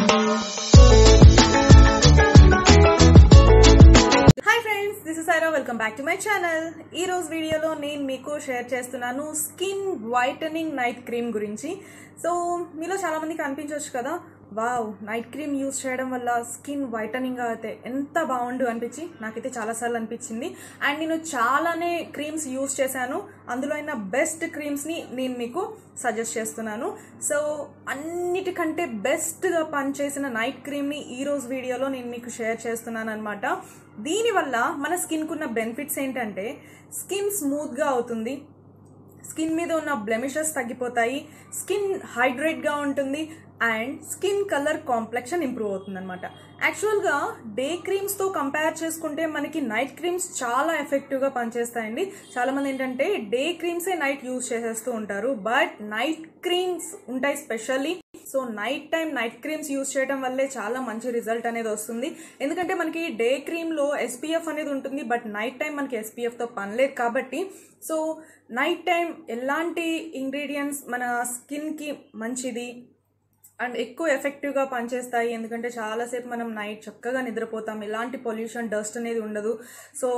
hi friends this is Aira welcome back to my channel ఈ రోజు వీడియోలో నేను మీకు షేర్ చేస్తున్నాను స్కిన్ వైటనింగ్ నైట్ క్రీమ్ గురించి సో మీలో చాలా మందికి అనిపించవచ్చు కదా వావ్ నైట్ క్రీమ్ యూస్ చేయడం వల్ల స్కిన్ వైటనింగ్ అయితే ఎంత బాగుండు అనిపించి నాకైతే చాలాసార్లు అనిపించింది అండ్ నేను చాలానే క్రీమ్స్ యూస్ చేశాను అందులో అయిన బెస్ట్ క్రీమ్స్ని నేను మీకు సజెస్ట్ చేస్తున్నాను సో అన్నిటికంటే బెస్ట్గా పనిచేసిన నైట్ క్రీమ్ని ఈ రోజు వీడియోలో నేను మీకు షేర్ చేస్తున్నాను అనమాట దీనివల్ల మన స్కిన్కు ఉన్న బెనిఫిట్స్ ఏంటంటే స్కిన్ స్మూత్గా అవుతుంది స్కిన్ మీద ఉన్న బ్లెమిషెస్ తగ్గిపోతాయి స్కిన్ హైడ్రేట్గా ఉంటుంది and skin colour complexion improve అవుతుంది అనమాట యాక్చువల్గా డే క్రీమ్స్తో కంపేర్ చేసుకుంటే మనకి నైట్ క్రీమ్స్ చాలా ఎఫెక్టివ్గా పనిచేస్తాయండి చాలామంది ఏంటంటే డే క్రీమ్సే నైట్ యూజ్ చేసేస్తూ ఉంటారు బట్ నైట్ క్రీమ్స్ ఉంటాయి specially so night time night creams use చేయడం వల్లే చాలా మంచి రిజల్ట్ అనేది వస్తుంది ఎందుకంటే మనకి డే క్రీమ్లో ఎస్పీఎఫ్ అనేది ఉంటుంది బట్ నైట్ టైం మనకి ఎస్పీఎఫ్తో పని లేదు కాబట్టి సో నైట్ టైం ఎలాంటి ఇంగ్రీడియంట్స్ మన స్కిన్కి మంచిది అండ్ ఎక్కువ ఎఫెక్టివ్గా పనిచేస్తాయి ఎందుకంటే చాలాసేపు మనం నైట్ చక్కగా నిద్రపోతాం ఎలాంటి పొల్యూషన్ డస్ట్ అనేది ఉండదు సో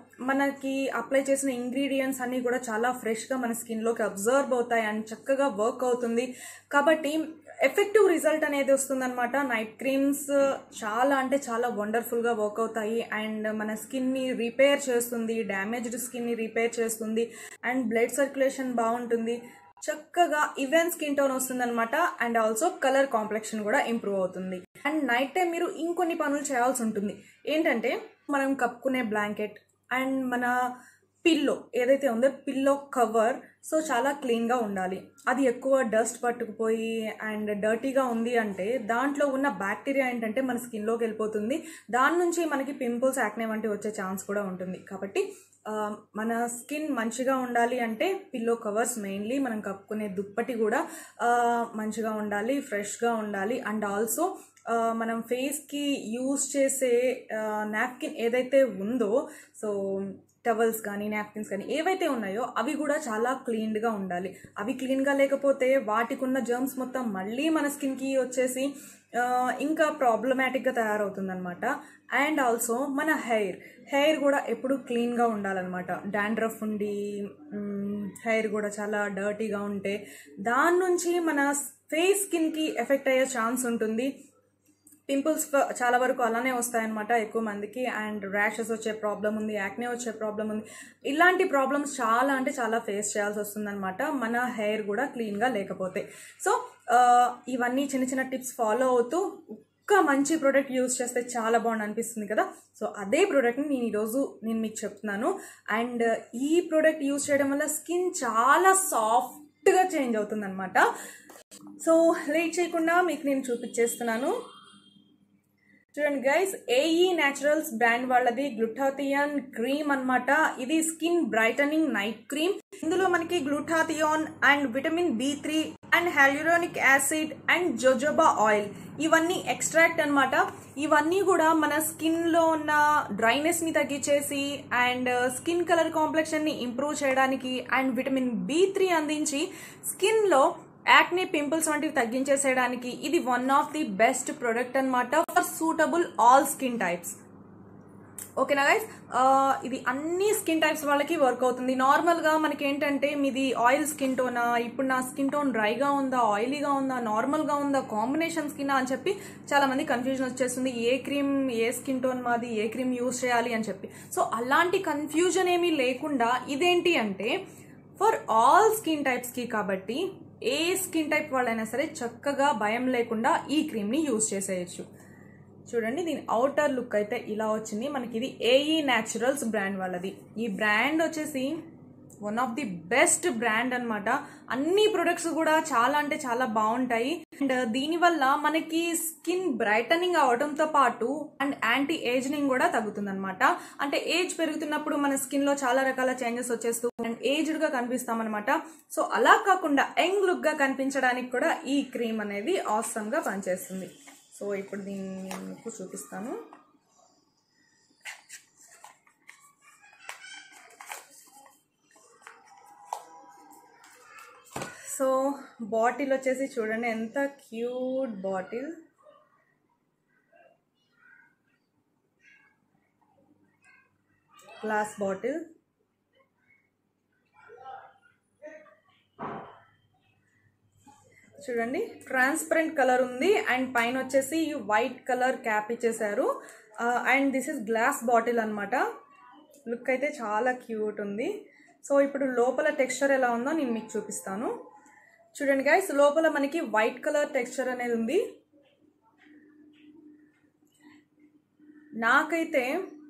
మనకి అప్లై చేసిన ఇంగ్రీడియంట్స్ అన్నీ కూడా చాలా ఫ్రెష్గా మన స్కిన్లోకి అబ్జర్వ్ అవుతాయి అండ్ చక్కగా వర్క్ అవుతుంది కాబట్టి ఎఫెక్టివ్ రిజల్ట్ అనేది వస్తుందన్నమాట నైట్ క్రీమ్స్ చాలా అంటే చాలా వండర్ఫుల్గా వర్క్ అవుతాయి అండ్ మన స్కిన్ని రిపేర్ చేస్తుంది డ్యామేజ్డ్ స్కిన్ని రిపేర్ చేస్తుంది అండ్ బ్లడ్ సర్క్యులేషన్ బాగుంటుంది చక్కగా ఈవెన్ స్కిన్ టోన్ వస్తుందన్నమాట అండ్ ఆల్సో కలర్ కాంప్లెక్షన్ కూడా ఇంప్రూవ్ అవుతుంది అండ్ నైట్ టైం మీరు ఇంకొన్ని పనులు చేయాల్సి ఉంటుంది ఏంటంటే మనం కప్పుకునే బ్లాంకెట్ అండ్ మన పిల్లో ఏదైతే ఉందో పిల్లో కవర్ సో చాలా క్లీన్గా ఉండాలి అది ఎక్కువ డస్ట్ పట్టుకుపోయి అండ్ డర్టీగా ఉంది అంటే దాంట్లో ఉన్న బ్యాక్టీరియా ఏంటంటే మన స్కిన్లోకి వెళ్ళిపోతుంది దాని నుంచి మనకి పింపుల్స్ యాక్నే వంటివి వచ్చే ఛాన్స్ కూడా ఉంటుంది కాబట్టి ఆ, మన స్కిన్ మంచిగా ఉండాలి అంటే పిల్లో కవర్స్ మెయిన్లీ మనం కప్పుకునే దుప్పటి కూడా ఆ, మంచిగా ఉండాలి ఫ్రెష్గా ఉండాలి అండ్ ఆల్సో మనం ఫేస్కి యూజ్ చేసే నాప్కిన్ ఏదైతే ఉందో సో టవల్స్ కానీ నాప్కిన్స్ కానీ ఏవైతే ఉన్నాయో అవి కూడా చాలా క్లీన్గా ఉండాలి అవి క్లీన్గా లేకపోతే వాటికి ఉన్న జర్మ్స్ మొత్తం మళ్ళీ మన స్కిన్కి వచ్చేసి ఆ, ఇంకా ప్రాబ్లమాటిక్గా తయారవుతుందన్నమాట అండ్ ఆల్సో మన హెయిర్ హెయిర్ కూడా ఎప్పుడు క్లీన్గా ఉండాలన్నమాట డాండ్రఫ్ ఉండి హెయిర్ కూడా చాలా డర్టీగా ఉంటే దాని నుంచి మన ఫేస్ స్కిన్కి ఎఫెక్ట్ అయ్యే ఛాన్స్ ఉంటుంది పింపుల్స్ చాలా వరకు అలానే వస్తాయన్నమాట ఎక్కువ మందికి అండ్ ర్యాషెస్ వచ్చే ప్రాబ్లం ఉంది యాక్నే వచ్చే ప్రాబ్లం ఉంది ఇలాంటి ప్రాబ్లమ్స్ చాలా అంటే చాలా ఫేస్ చేయాల్సి వస్తుందన్నమాట మన హెయిర్ కూడా క్లీన్గా లేకపోతే సో ఇవన్నీ చిన్న చిన్న టిప్స్ ఫాలో అవుతూ ఒక్క మంచి ప్రోడక్ట్ యూజ్ చేస్తే చాలా బాగుంది అనిపిస్తుంది కదా సో అదే ప్రోడక్ట్ని నేను ఈరోజు నేను మీకు చెప్తున్నాను అండ్ ఈ ప్రోడక్ట్ యూజ్ చేయడం వల్ల స్కిన్ చాలా సాఫ్ట్గా చేంజ్ అవుతుందన్నమాట సో లేట్ చేయకుండా మీకు నేను చూపించేస్తున్నాను చూడండి గైస్ ఏఈ న్యాచురల్స్ బ్రాండ్ వాళ్ళది గ్లూటాథియాన్ క్రీమ్ అన్నమాట ఇది స్కిన్ బ్రైటనింగ్ నైట్ క్రీమ్ ఇందులో మనకి glutathione and vitamin B three and hyaluronic acid and jojoba oil ఇవన్నీ ఎక్స్ట్రాక్ట్ అన్నమాట ఇవన్నీ కూడా మన స్కిన్ లో ఉన్న డ్రైనెస్ ని తగ్గించేసి అండ్ స్కిన్ కలర్ కాంప్లెక్షన్ ని ఇంప్రూవ్ చేయడానికి అండ్ విటమిన్ బి త్రీ అందించి స్కిన్ లో యాక్నే పింపుల్స్ వంటివి తగ్గించేసేయడానికి ఇది one of the best product అన్నమాట for suitable all skin types ఓకేనా గైస్ ఇది అన్ని స్కిన్ టైప్స్ వాళ్ళకి వర్క్ అవుతుంది నార్మల్గా మనకి ఏంటంటే మీది ఆయిల్ స్కిన్ టోనా ఇప్పుడు నా స్కిన్ టోన్ డ్రైగా ఉందా ఆయిలీగా ఉందా నార్మల్గా ఉందా కాంబినేషన్ స్కిన్ అని చెప్పి చాలా మంది కన్ఫ్యూజన్ వచ్చేస్తుంది ఏ క్రీమ్ ఏ స్కిన్ టోన్ మాది ఏ క్రీమ్ యూస్ చేయాలి అని చెప్పి సో అలాంటి కన్ఫ్యూజన్ ఏమీ లేకుండా ఇదేంటి అంటే ఫర్ ఆల్ స్కిన్ టైప్స్కి కాబట్టి ఏ స్కిన్ టైప్ వాళ్ళైనా సరే చక్కగా భయం లేకుండా ఈ క్రీమ్ని యూజ్ చేసేయచ్చు చూడండి దీని అవుటర్ లుక్ అయితే ఇలా వచ్చింది మనకి ఇది ఏఈ న్యాచురల్స్ బ్రాండ్ వాళ్ళది ఈ బ్రాండ్ వచ్చేసి one of the best brand అన్నమాట అన్ని ప్రొడక్ట్స్ కూడా చాలా అంటే చాలా బాగుంటాయి అండ్ దీనివల్ల మనకి స్కిన్ బ్రైటనింగ్ అవడంతో పాటు అండ్ యాంటీ ఏజింగ్ కూడా తగ్గుతుంది అంటే ఏజ్ పెరుగుతున్నప్పుడు మన స్కిన్ లో చాలా రకాల చేంజెస్ వచ్చేస్తూ అండ్ ఏజ్డ్ గా కనిపిస్తాం అనమాట సో అలా కాకుండా యంగ్ లుక్ గా కనిపించడానికి కూడా ఈ క్రీమ్ అనేది ఆసమ్ గా పనిచేస్తుంది సో ఇప్పుడు దీన్ని నేను మీకు చూపిస్తాను సో బాటిల్ వచ్చేసి చూడండి ఎంత క్యూట్ బాటిల్ గ్లాస్ బాటిల్ చూడండి ట్రాన్స్పరెంట్ కలర్ ఉంది అండ్ పైన వచ్చేసి వైట్ కలర్ క్యాప్ ఇచ్చేసారు and this is glass bottle అనమాట లుక్ అయితే చాలా క్యూట్ ఉంది సో ఇప్పుడు లోపల టెక్స్చర్ ఎలా ఉందో నేను మీకు చూపిస్తాను చూడండి గైస్ లోపల మనకి వైట్ కలర్ టెక్స్చర్ అనేది ఉంది నాకైతే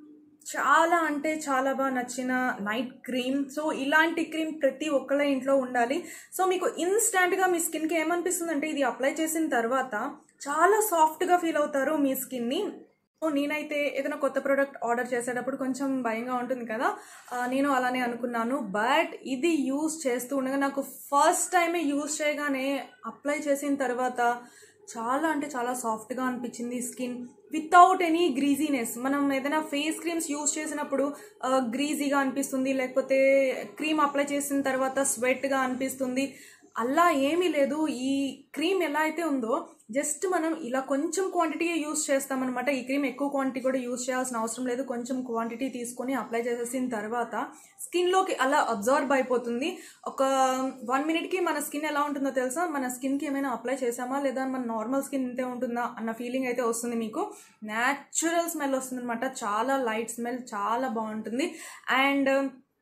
చాలా అంటే చాలా బాగా నచ్చిన నైట్ క్రీమ్ సో ఇలాంటి క్రీమ్ ప్రతి ఒక్కళ్ళ ఇంట్లో ఉండాలి సో మీకు ఇన్స్టాంట్గా మీ స్కిన్కి ఏమనిపిస్తుంది అంటే ఇది అప్లై చేసిన తర్వాత చాలా సాఫ్ట్గా ఫీల్ అవుతారు మీ స్కిన్ని సో నేనైతే ఏదైనా కొత్త ప్రోడక్ట్ ఆర్డర్ చేసేటప్పుడు కొంచెం భయంగా ఉంటుంది కదా ఆ, నేను అలానే అనుకున్నాను బట్ ఇది యూస్ చేస్తూ ఉండగా నాకు ఫస్ట్ టైమే యూస్ చేయగానే అప్లై చేసిన తర్వాత చాలా అంటే చాలా సాఫ్ట్గా అనిపించింది స్కిన్ వితౌట్ ఎనీ గ్రీజీనెస్ మనం ఏదైనా ఫేస్ క్రీమ్స్ యూస్ చేసినప్పుడు గ్రీజీగా అనిపిస్తుంది లేకపోతే క్రీమ్ అప్లై చేసిన తర్వాత స్వెట్గా అనిపిస్తుంది అలా ఏమీ లేదు ఈ క్రీమ్ ఎలా అయితే ఉందో జస్ట్ మనం ఇలా కొంచెం క్వాంటిటీ యూస్ చేస్తామన్నమాట ఈ క్రీమ్ ఎక్కువ క్వాంటిటీ కూడా యూస్ చేయాల్సిన అవసరం లేదు కొంచెం క్వాంటిటీ తీసుకొని అప్లై చేసేసిన తర్వాత స్కిన్లోకి అలా అబ్జర్వ్ అయిపోతుంది ఒక వన్ మినిట్కి మన స్కిన్ ఎలా ఉంటుందో తెలుసా మన స్కిన్కి ఏమైనా అప్లై చేసామా లేదా మన నార్మల్ స్కిన్ ఇంతే ఉంటుందా అన్న ఫీలింగ్ అయితే వస్తుంది మీకు న్యాచురల్ స్మెల్ వస్తుంది అనమాట చాలా లైట్ స్మెల్ చాలా బాగుంటుంది అండ్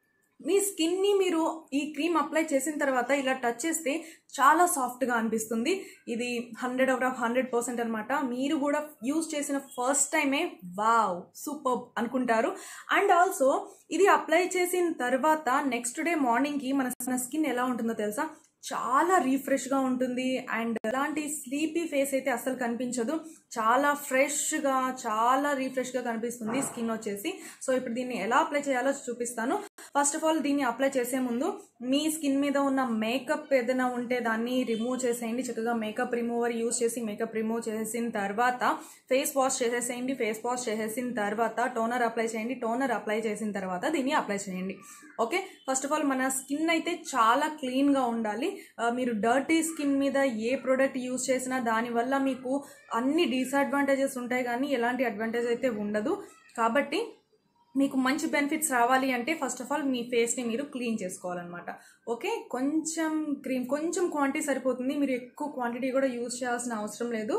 మీ స్కిన్ని మీరు ఈ క్రీమ్ అప్లై చేసిన తర్వాత ఇలా టచ్ చేస్తే చాలా సాఫ్ట్గా అనిపిస్తుంది ఇది hundred out of hundred percent అనమాట మీరు కూడా యూజ్ చేసిన ఫస్ట్ టైమే వావ్ సూపర్ అనుకుంటారు అండ్ ఆల్సో ఇది అప్లై చేసిన తర్వాత నెక్స్ట్ డే మార్నింగ్కి మన స్కిన్ ఎలా ఉంటుందో తెలుసా చాలా రీఫ్రెష్గా ఉంటుంది అండ్ ఎలాంటి స్లీపీ ఫేస్ అయితే అస్సలు కనిపించదు చాలా ఫ్రెష్గా చాలా రీఫ్రెష్గా కనిపిస్తుంది స్కిన్ వచ్చేసి సో ఇప్పుడు దీన్ని ఎలా అప్లై చేయాలో చూపిస్తాను ఫస్ట్ ఆఫ్ ఆల్ దీన్ని అప్లై చేసే ముందు మీ స్కిన్ మీద ఉన్న మేకప్ ఏదైనా ఉంటే దాన్ని రిమూవ్ చేసేయండి చక్కగా మేకప్ రిమూవర్ యూస్ చేసి మేకప్ రిమూవ్ చేసిన తర్వాత ఫేస్ వాష్ చేసేసేయండి ఫేస్ వాష్ చేసేసిన తర్వాత టోనర్ అప్లై చేయండి టోనర్ అప్లై చేసిన తర్వాత దీన్ని అప్లై చేయండి ఓకే ఫస్ట్ ఆఫ్ ఆల్ మన స్కిన్ అయితే చాలా క్లీన్గా ఉండాలి ఆ, మీరు డర్టీ స్కిన్ మీద ఏ ప్రోడక్ట్ యూస్ చేసినా దానివల్ల మీకు అన్ని డిసడ్వాంటేజెస్ ఉంటాయి కానీ ఎలాంటి అడ్వాంటేజ్ అయితే ఉండదు కాబట్టి మీకు మంచి బెనిఫిట్స్ రావాలి అంటే ఫస్ట్ ఆఫ్ ఆల్ మీ ఫేస్ని మీరు క్లీన్ చేసుకోవాలన్నమాట ఓకే కొంచెం క్రీమ్ కొంచెం క్వాంటిటీ సరిపోతుంది మీరు ఎక్కువ క్వాంటిటీ కూడా యూజ్ చేయాల్సిన అవసరం లేదు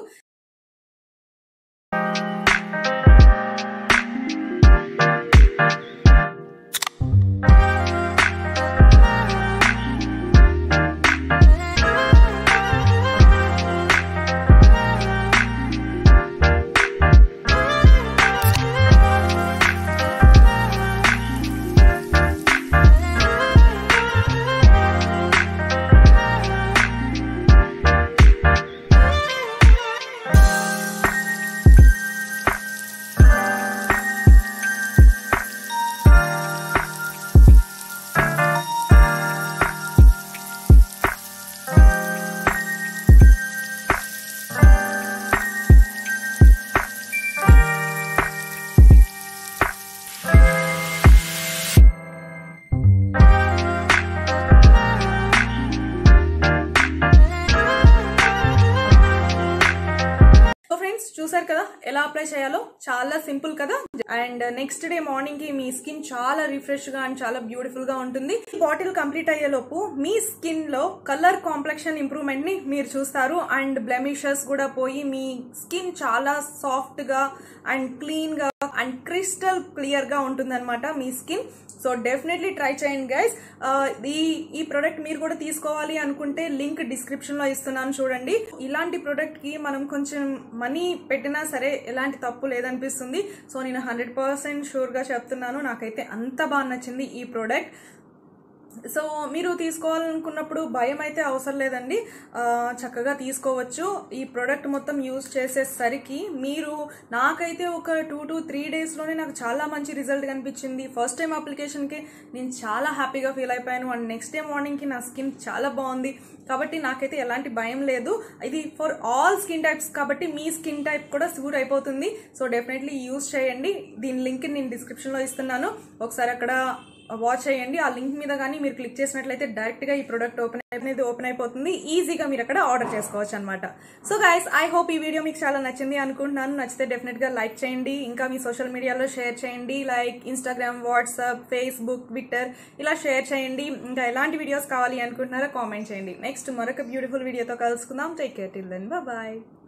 సో ఫ్రెండ్స్ చూసారు కదా ఎలా అప్లై చేయాలో చాలా సింపుల్ కదా అండ్ నెక్స్ట్ డే మార్నింగ్ కి మీ స్కిన్ చాలా రిఫ్రెష్ గా అండ్ చాలా బ్యూటిఫుల్ గా ఉంటుంది బాటిల్ కంప్లీట్ అయ్యేలోపు మీ స్కిన్ లో కలర్ కాంప్లెక్షన్ ఇంప్రూవ్మెంట్ ని మీరు చూస్తారు అండ్ బ్లెమిషెస్ కూడా పోయి మీ స్కిన్ చాలా సాఫ్ట్ గా అండ్ క్లీన్ గా అండ్ క్రిస్టల్ క్లియర్ గా ఉంటుంది మీ స్కిన్ సో డెఫినెట్లీ ట్రై చేయండి గైస్ ఈ ఈ ప్రోడక్ట్ మీరు కూడా తీసుకోవాలి అనుకుంటే లింక్ డిస్క్రిప్షన్ లో ఇస్తున్నాను చూడండి ఇలాంటి ప్రోడక్ట్ కి మనం కొంచెం మనీ పెట్టినా సరే ఎలాంటి తప్పు లేదనిపిస్తుంది సో నేను హండ్రెడ్ పర్సెంట్ షూర్ గా చెప్తున్నాను నాకైతే అంత బాగా నచ్చింది ఈ ప్రోడక్ట్ సో మీరు తీసుకోవాలనుకున్నప్పుడు భయం అయితే అవసరం లేదండి ఆ, చక్కగా తీసుకోవచ్చు ఈ ప్రోడక్ట్ మొత్తం యూజ్ చేసేసరికి మీరు నాకైతే ఒక టూ టు త్రీ డేస్లోనే నాకు చాలా మంచి రిజల్ట్ కనిపించింది ఫస్ట్ టైం అప్లికేషన్కి నేను చాలా హ్యాపీగా ఫీల్ అయిపోయాను అండ్ నెక్స్ట్ డే మార్నింగ్కి నా స్కిన్ చాలా బాగుంది కాబట్టి నాకైతే ఎలాంటి భయం లేదు ఇది ఫర్ ఆల్ స్కిన్ టైప్స్ కాబట్టి మీ స్కిన్ టైప్ కూడా సూట్ అయిపోతుంది సో డెఫినెట్లీ యూజ్ చేయండి దీని లింక్ నేను డిస్క్రిప్షన్లో ఇస్తున్నాను ఒకసారి అక్కడ వాచ్ చేయండి ఆ లింక్ మీద కానీ మీరు క్లిక్ చేసినట్లయితే డైరెక్ట్గా ఈ ప్రోడక్ట్ ఓపెన్ అనేది ఓపెన్ అయిపోతుంది ఈజీగా మీరు అక్కడ ఆర్డర్ చేసుకోవచ్చు అనమాట సో గైస్ ఐ హోప్ ఈ వీడియో మీకు చాలా నచ్చింది అనుకుంటున్నాను నచ్చితే డెఫినెట్గా లైక్ చేయండి ఇంకా మీ సోషల్ మీడియాలో షేర్ చేయండి like Instagram WhatsApp Facebook Twitter ఇలా షేర్ చేయండి ఇంకా ఎలాంటి వీడియోస్ కావాలి అనుకుంటున్నారో కామెంట్ చేయండి నెక్స్ట్ మరొక బ్యూటిఫుల్ వీడియోతో కలుసుకుందాం take care till then bye